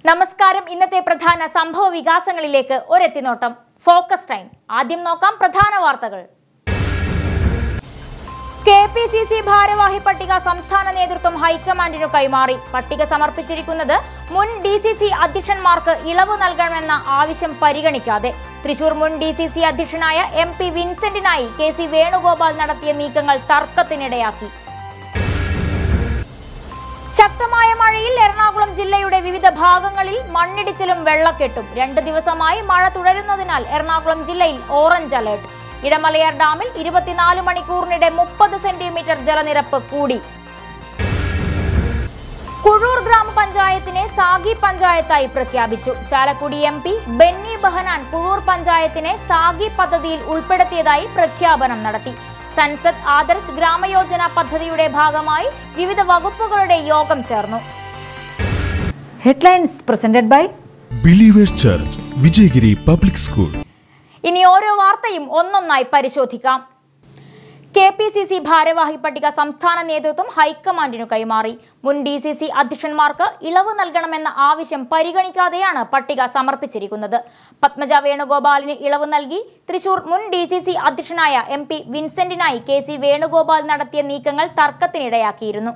നമസ്കാരം ഇന്നത്തെ പ്രധാന സംഭവ വികാസങ്ങളിലേക്ക് ഒരെത്തിനോട്ടം ഫോക്കസ് ടൈം ആദ്യം നോക്കാം പ്രധാന വാർത്തകൾ കെ പി സി സി ഭാരവാഹി പട്ടിക സംസ്ഥാന നേതൃത്വം ഹൈക്കമാൻഡിനു കൈമാറി പട്ടിക സമർപ്പിച്ചിരിക്കുന്നത് മുൻ ഡി സി സി അധ്യക്ഷന്മാർക്ക് ഇളവ് നൽകണമെന്ന ആവശ്യം പരിഗണിക്കാതെ തൃശൂർ മുൻ ഡി സി സി അധ്യക്ഷനായ എം പി വിൻസെന്റിനായി കെ സി വേണുഗോപാൽ നടത്തിയ നീക്കങ്ങൾ തർക്കത്തിനിടയാക്കി ശക്തമായ മഴയിൽ എറണാകുളം ജില്ലയുടെ വിവിധ ഭാഗങ്ങളിൽ മണ്ണിടിച്ചിലും വെള്ളക്കെട്ടും രണ്ട് ദിവസമായി മഴ തുടരുന്നതിനാൽ എറണാകുളം ജില്ലയിൽ ഓറഞ്ച് അലേർട്ട് ഇടമലയാർ ഡാമിൽ ഇരുപത്തിനാല് മണിക്കൂറിനിടെ മുപ്പത് സെന്റിമീറ്റർ ജലനിരപ്പ് കൂടി കുഴൂർ ഗ്രാമപഞ്ചായത്തിനെ സാഗി പഞ്ചായത്തായി പ്രഖ്യാപിച്ചു ചാലക്കുടി എം പി ബെന്നി ബഹനാൻ കുഴൂർ പഞ്ചായത്തിനെ സാഗി പദ്ധതിയിൽ ഉൾപ്പെടുത്തിയതായി പ്രഖ്യാപനം നടത്തി സൻസദ് ആദർശ് ഗ്രാമയോജന പദ്ധതിയുടെ ഭാഗമായി വിവിധ വകുപ്പുകളുടെ യോഗം ചേർന്നു headlines presented by believers church Vijayagiri public school ഇനി ഓരോ വാർത്തയും ഒന്നൊന്നായി പരിശോധിക്കാം കെ പി സി സി ഭാരവാഹി പട്ടിക സംസ്ഥാന നേതൃത്വം ഹൈക്കമാൻഡിനു കൈമാറി മുൻ ഡി സി സി അധ്യക്ഷന്മാർക്ക് ഇളവ് നൽകണമെന്ന ആവശ്യം പരിഗണിക്കാതെയാണ് പട്ടിക സമർപ്പിച്ചിരിക്കുന്നത് പത്മജ വേണുഗോപാലിന് ഇളവ് നൽകി തൃശൂർ മുൻ ഡി സി സി അധ്യക്ഷനായ എം പി വിൻസെന്റിനായി കെ സി വേണുഗോപാൽ നടത്തിയ നീക്കങ്ങൾ തർക്കത്തിനിടയാക്കിയിരുന്നു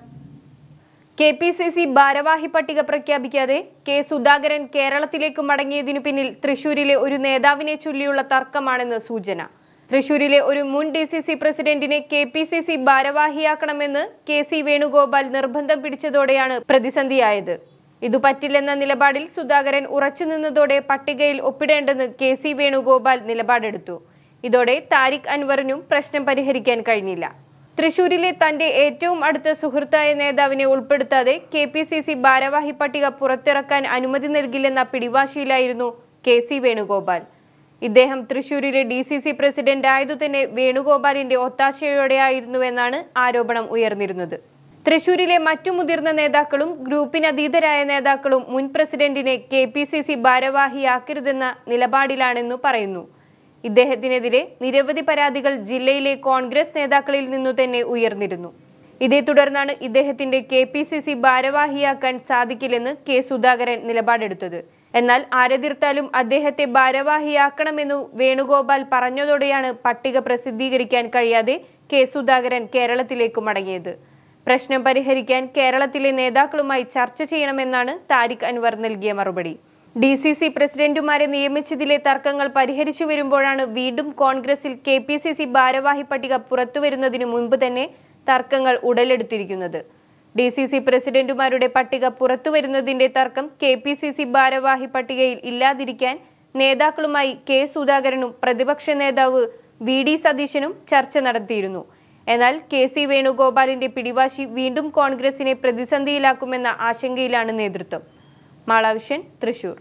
കെ പി സി സി ഭാരവാഹി പട്ടിക പ്രഖ്യാപിക്കാതെ കെ സുധാകരൻ കേരളത്തിലേക്ക് മടങ്ങിയതിനു പിന്നിൽ തൃശൂരിലെ ഒരു നേതാവിനെ ചൊല്ലിയുള്ള തർക്കമാണെന്ന് സൂചന തൃശൂരിലെ ഒരു മുൻ ഡി സി സി പ്രസിഡന്റിനെ കെ പി സി സി ഭാരവാഹിയാക്കണമെന്ന് കെ സി വേണുഗോപാൽ നിർബന്ധം പിടിച്ചതോടെയാണ് പ്രതിസന്ധിയായത് ഇതു പറ്റില്ലെന്ന നിലപാടിൽ സുധാകരൻ ഉറച്ചുനിന്നതോടെ പട്ടികയിൽ ഒപ്പിടേണ്ടെന്ന് കെ സി വേണുഗോപാൽ നിലപാടെടുത്തു ഇതോടെ താരിഖ് അൻവറിനും പ്രശ്നം പരിഹരിക്കാൻ കഴിഞ്ഞില്ല തൃശൂരിലെ തന്റെ ഏറ്റവും അടുത്ത സുഹൃത്തായ നേതാവിനെ ഉൾപ്പെടുത്താതെ കെ പി സി സി ഭാരവാഹി പട്ടിക പുറത്തിറക്കാൻ അനുമതി നൽകില്ലെന്ന പിടിവാശിയിലായിരുന്നു കെ സി വേണുഗോപാൽ ഇദ്ദേഹം തൃശൂരിലെ ഡി സി സി പ്രസിഡന്റ് ആയതു തന്നെ വേണുഗോപാലിന്റെ ഒത്താശയോടെയായിരുന്നുവെന്നാണ് ആരോപണം ഉയർന്നിരുന്നത് തൃശൂരിലെ മറ്റു മുതിർന്ന നേതാക്കളും ഗ്രൂപ്പിനതീതരായ നേതാക്കളും മുൻ പ്രസിഡന്റിനെ കെ പി സി സി ഭാരവാഹിയാക്കരുതെന്ന നിലപാടിലാണെന്നു പറയുന്നു ഇദ്ദേഹത്തിനെതിരെ നിരവധി പരാതികൾ ജില്ലയിലെ കോൺഗ്രസ് നേതാക്കളിൽ നിന്നു തന്നെ ഉയർന്നിരുന്നു ഇതേ തുടർന്നാണ് ഇദ്ദേഹത്തിന്റെ കെ പി സി സി ഭാരവാഹിയാക്കാൻ സാധിക്കില്ലെന്ന് കെ സുധാകരൻ നിലപാടെടുത്തത് എന്നാൽ ആരെതിർത്താലും അദ്ദേഹത്തെ ഭാരവാഹിയാക്കണമെന്നു വേണുഗോപാൽ പറഞ്ഞതോടെയാണ് പട്ടിക പ്രസിദ്ധീകരിക്കാൻ കഴിയാതെ കെ സുധാകരൻ കേരളത്തിലേക്ക് മടങ്ങിയത് പ്രശ്നം പരിഹരിക്കാൻ കേരളത്തിലെ നേതാക്കളുമായി ചർച്ച ചെയ്യണമെന്നാണ് താരിഖ് അൻവർ നൽകിയ മറുപടി ഡി സി സി പ്രസിഡന്റുമാരെ നിയമിച്ചതിലെ തർക്കങ്ങൾ പരിഹരിച്ചു വരുമ്പോഴാണ് വീണ്ടും കോൺഗ്രസിൽ കെ പി സി സി ഭാരവാഹി പട്ടിക പുറത്തുവരുന്നതിനു മുൻപ് തന്നെ തർക്കങ്ങൾ ഉടലെടുത്തിരിക്കുന്നത് ഡി സി സി പ്രസിഡന്റുമാരുടെ പട്ടിക പുറത്തുവരുന്നതിന്റെ തർക്കം കെ പി സി സി ഭാരവാഹി പട്ടികയിൽ ഇല്ലാതിരിക്കാൻ നേതാക്കളുമായി കെ സുധാകരനും പ്രതിപക്ഷ നേതാവ് വി ഡി സതീശനും ചർച്ച നടത്തിയിരുന്നു എന്നാൽ കെ സി വേണുഗോപാലിന്റെ പിടിവാശി വീണ്ടും കോൺഗ്രസിനെ പ്രതിസന്ധിയിലാക്കുമെന്ന ആശങ്കയിലാണ് നേതൃത്വം മാളാവിഷൻ തൃശൂർ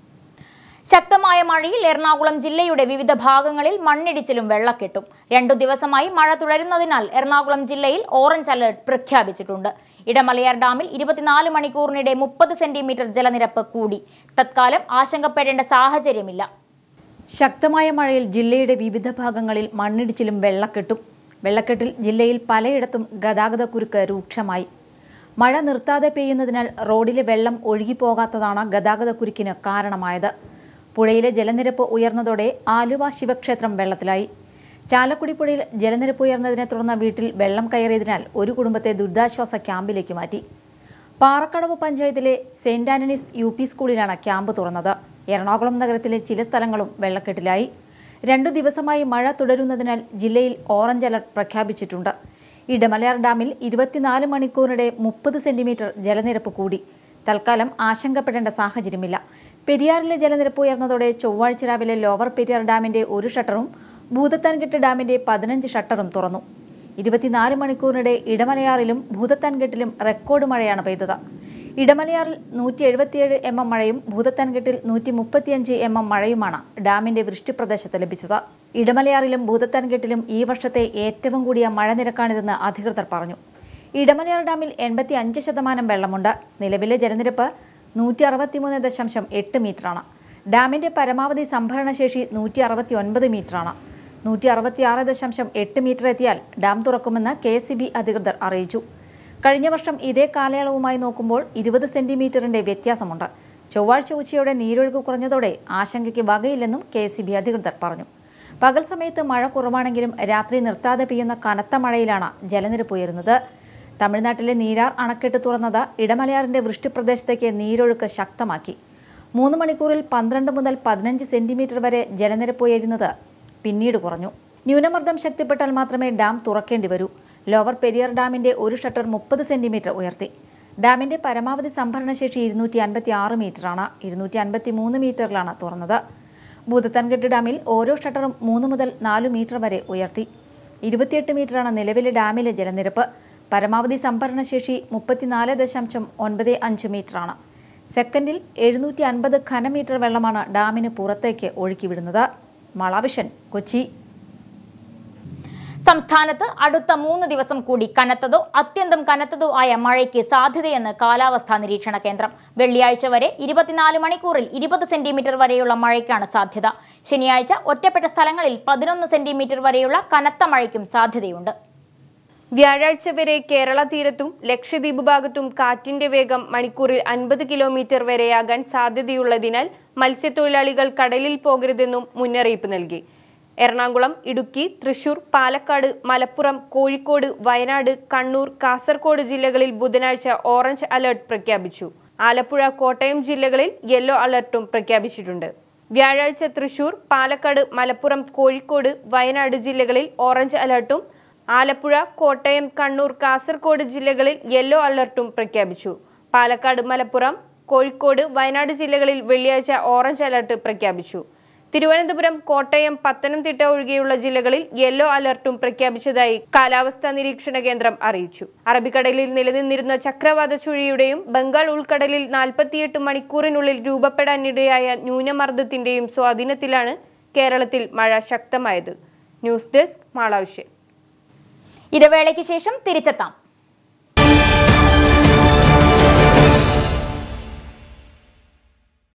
ശക്തമായ മഴയിൽ എറണാകുളം ജില്ലയുടെ വിവിധ ഭാഗങ്ങളിൽ മണ്ണിടിച്ചിലും വെള്ളക്കെട്ടും രണ്ടു ദിവസമായി മഴ തുടരുന്നതിനാൽ എറണാകുളം ജില്ലയിൽ ഓറഞ്ച് അലർട്ട് പ്രഖ്യാപിച്ചിട്ടുണ്ട് ഇടമലയാർ ഡാമിൽ ഇരുപത്തിനാല് മണിക്കൂറിനിടെ മുപ്പത് സെന്റിമീറ്റർ ജലനിരപ്പ് കൂടി തത്കാലം ആശങ്കപ്പെടേണ്ട സാഹചര്യമില്ല ശക്തമായ മഴയിൽ ജില്ലയുടെ വിവിധ ഭാഗങ്ങളിൽ മണ്ണിടിച്ചിലും വെള്ളക്കെട്ടും വെള്ളക്കെട്ടിൽ ജില്ലയിൽ പലയിടത്തും ഗതാഗതക്കുരുക്ക് രൂക്ഷമായി മഴ നിർത്താതെ പെയ്യുന്നതിനാൽ റോഡിലെ വെള്ളം ഒഴുകിപ്പോകാത്തതാണ് ഗതാഗതക്കുരുക്കിന് കാരണമായത് പുഴയിലെ ജലനിരപ്പ് ഉയർന്നതോടെ ആലുവ ശിവക്ഷേത്രം വെള്ളത്തിലായി ചാലക്കുടി പുഴയിൽ ജലനിരപ്പ് ഉയർന്നതിനെ തുടർന്ന് വീട്ടിൽ വെള്ളം കയറിയതിനാൽ ഒരു കുടുംബത്തെ ദുരിതാശ്വാസ ക്യാമ്പിലേക്ക് മാറ്റി പാറക്കടവ് പഞ്ചായത്തിലെ സെയിന്റ് ആന്റണീസ് യു പി സ്കൂളിലാണ് ക്യാമ്പ് തുറന്നത് എറണാകുളം നഗരത്തിലെ ചില സ്ഥലങ്ങളും വെള്ളക്കെട്ടിലായി രണ്ടു ദിവസമായി മഴ തുടരുന്നതിനാൽ ജില്ലയിൽ ഓറഞ്ച് അലർട്ട് പ്രഖ്യാപിച്ചിട്ടുണ്ട് ഇടമലയാർ ഡാമിൽ ഇരുപത്തിനാല് മണിക്കൂറിനിടെ മുപ്പത് സെന്റിമീറ്റർ ജലനിരപ്പ് കൂടി തൽക്കാലം ആശങ്കപ്പെടേണ്ട സാഹചര്യമില്ല പെരിയാറിലെ ജലനിരപ്പ് ഉയർന്നതോടെ ചൊവ്വാഴ്ച രാവിലെ ലോവർ പെരിയാർ ഡാമിന്റെ ഒരു ഷട്ടറും ഭൂതത്താൻകെട്ട് ഡാമിന്റെ പതിനഞ്ച് ഷട്ടറും തുറന്നു ഇരുപത്തിനാല് മണിക്കൂറിനിടെ ഇടമലയാറിലും ഭൂതത്താൻകെട്ടിലും റെക്കോർഡ് മഴയാണ് പെയ്തത് ഇടമലയാറിൽ നൂറ്റി എഴുപത്തിയേഴ് എം എം മഴയും ഭൂതത്താൻകെട്ടിൽ നൂറ്റി മുപ്പത്തിയഞ്ച് എം എം മഴയുമാണ് ഡാമിന്റെ വൃഷ്ടിപ്രദേശത്ത് ലഭിച്ചത് ഇടമലയാറിലും ഭൂതത്താൻകെട്ടിലും ഈ വർഷത്തെ ഏറ്റവും കൂടിയ മഴ നിരക്കാണിതെന്ന് അധികൃതർ പറഞ്ഞു ഇടമലയാർ ഡാമിൽ എൺപത്തി അഞ്ച് ശതമാനം വെള്ളമുണ്ട് നിലവിലെ ജലനിരപ്പ് നൂറ്റി അറുപത്തിമൂന്ന് ദശാംശം എട്ട് മീറ്ററാണ് ഡാമിന്റെ പരമാവധി സംഭരണശേഷി നൂറ്റി അറുപത്തി ഒൻപത് മീറ്ററാണ് നൂറ്റി അറുപത്തിയാറ് ദശാംശം എട്ട് മീറ്റർ എത്തിയാൽ ഡാം തുറക്കുമെന്ന് കെ എസ് അധികൃതർ അറിയിച്ചു കഴിഞ്ഞ വർഷം ഇതേ കാലയളവുമായി നോക്കുമ്പോൾ ഇരുപത് സെന്റിമീറ്ററിന്റെ വ്യത്യാസമുണ്ട് ചൊവ്വാഴ്ച ഉച്ചയോടെ നീരൊഴുക്ക് കുറഞ്ഞതോടെ ആശങ്കയ്ക്ക് വകയില്ലെന്നും കെ എസ് അധികൃതർ പറഞ്ഞു പകൽ സമയത്ത് മഴ കുറവാണെങ്കിലും രാത്രി നിർത്താതെ പെയ്യുന്ന കനത്ത മഴയിലാണ് ജലനിരപ്പ് ഉയരുന്നത് തമിഴ്നാട്ടിലെ നീരാർ അണക്കെട്ട് തുറന്നത് ഇടമലയാറിന്റെ വൃഷ്ടിപ്രദേശത്തേക്ക് നീരൊഴുക്ക് ശക്തമാക്കി മൂന്ന് മണിക്കൂറിൽ പന്ത്രണ്ട് മുതൽ പതിനഞ്ച് സെന്റിമീറ്റർ വരെ ജലനിരപ്പ് ഉയരുന്നത് പിന്നീട് കുറഞ്ഞു ന്യൂനമർദ്ദം ശക്തിപ്പെട്ടാൽ മാത്രമേ ഡാം തുറക്കേണ്ടി വരൂ ലോവർ പെരിയർ ഡാമിന്റെ ഒരു ഷട്ടർ മുപ്പത് സെന്റിമീറ്റർ ഉയർത്തി ഡാമിന്റെ പരമാവധി സംഭരണശേഷി ഇരുന്നൂറ്റി അൻപത്തി ആറ് മീറ്ററാണ് ഇരുന്നൂറ്റി അൻപത്തി മൂന്ന് മീറ്ററിലാണ് തുറന്നത് ഭൂതത്താൻകെട്ട് ഡാമിൽ ഓരോ ഷട്ടറും മൂന്ന് മുതൽ നാല് മീറ്റർ വരെ ഉയർത്തി ഇരുപത്തിയെട്ട് മീറ്ററാണ് നിലവിലെ ഡാമിലെ ജലനിരപ്പ് പരമാവധി സംഭരണശേഷി മുപ്പത്തിനാല് ദശാംശം ഒൻപത് അഞ്ച് മീറ്ററാണ് സെക്കൻഡിൽ എഴുന്നൂറ്റി അൻപത് ഘനമീറ്റർ വെള്ളമാണ് ഡാമിന് പുറത്തേക്ക് ഒഴുക്കിവിടുന്നത് മളാവിഷൻ കൊച്ചി സംസ്ഥാനത്ത് അടുത്ത മൂന്ന് ദിവസം കൂടി കനത്തതോ അത്യന്തം കനത്തതോ ആയ മഴയ്ക്ക് സാധ്യതയെന്ന് കാലാവസ്ഥാ നിരീക്ഷണ കേന്ദ്രം വെള്ളിയാഴ്ച വരെ ഇരുപത്തിനാല് മണിക്കൂറിൽ ഇരുപത് സെന്റിമീറ്റർ വരെയുള്ള മഴയ്ക്കാണ് സാധ്യത ശനിയാഴ്ച ഒറ്റപ്പെട്ട സ്ഥലങ്ങളിൽ പതിനൊന്ന് സെന്റിമീറ്റർ വരെയുള്ള കനത്ത മഴയ്ക്കും സാധ്യതയുണ്ട് വ്യാഴാഴ്ച വരെ കേരള തീരത്തും ലക്ഷദ്വീപ് ഭാഗത്തും കാറ്റിന്റെ വേഗം മണിക്കൂറിൽ അൻപത് കിലോമീറ്റർ വരെയാകാൻ സാധ്യതയുള്ളതിനാൽ മത്സ്യത്തൊഴിലാളികൾ കടലിൽ പോകരുതെന്നും മുന്നറിയിപ്പ് നൽകി എറണാകുളം ഇടുക്കി തൃശൂർ പാലക്കാട് മലപ്പുറം കോഴിക്കോട് വയനാട് കണ്ണൂർ കാസർഗോഡ് ജില്ലകളിൽ ബുധനാഴ്ച ഓറഞ്ച് അലർട്ട് പ്രഖ്യാപിച്ചു ആലപ്പുഴ കോട്ടയം ജില്ലകളിൽ യെല്ലോ അലർട്ടും പ്രഖ്യാപിച്ചിട്ടുണ്ട് വ്യാഴാഴ്ച തൃശൂർ പാലക്കാട് മലപ്പുറം കോഴിക്കോട് വയനാട് ജില്ലകളിൽ ഓറഞ്ച് അലർട്ടും ആലപ്പുഴ കോട്ടയം കണ്ണൂർ കാസർഗോഡ് ജില്ലകളിൽ യെല്ലോ അലർട്ടും പ്രഖ്യാപിച്ചു പാലക്കാട് മലപ്പുറം കോഴിക്കോട് വയനാട് ജില്ലകളിൽ വെള്ളിയാഴ്ച ഓറഞ്ച് അലർട്ട് പ്രഖ്യാപിച്ചു തിരുവനന്തപുരം കോട്ടയം പത്തനംതിട്ട ഒഴികെയുള്ള ജില്ലകളിൽ യെല്ലോ അലർട്ടും പ്രഖ്യാപിച്ചതായി കാലാവസ്ഥാ നിരീക്ഷണ കേന്ദ്രം അറിയിച്ചു അറബിക്കടലിൽ നിലനിന്നിരുന്ന ചക്രവാത ചുഴിയുടെയും ബംഗാൾ ഉൾക്കടലിൽ നാൽപ്പത്തിയെട്ട് മണിക്കൂറിനുള്ളിൽ രൂപപ്പെടാനിടയായ ന്യൂനമർദ്ദത്തിന്റെയും സ്വാധീനത്തിലാണ് കേരളത്തിൽ മഴ ശക്തമായത് ന്യൂസ് ഡെസ്ക് മാളാവശ്യം ഇടവേളയ്ക്ക് ശേഷം തിരിച്ചെത്താം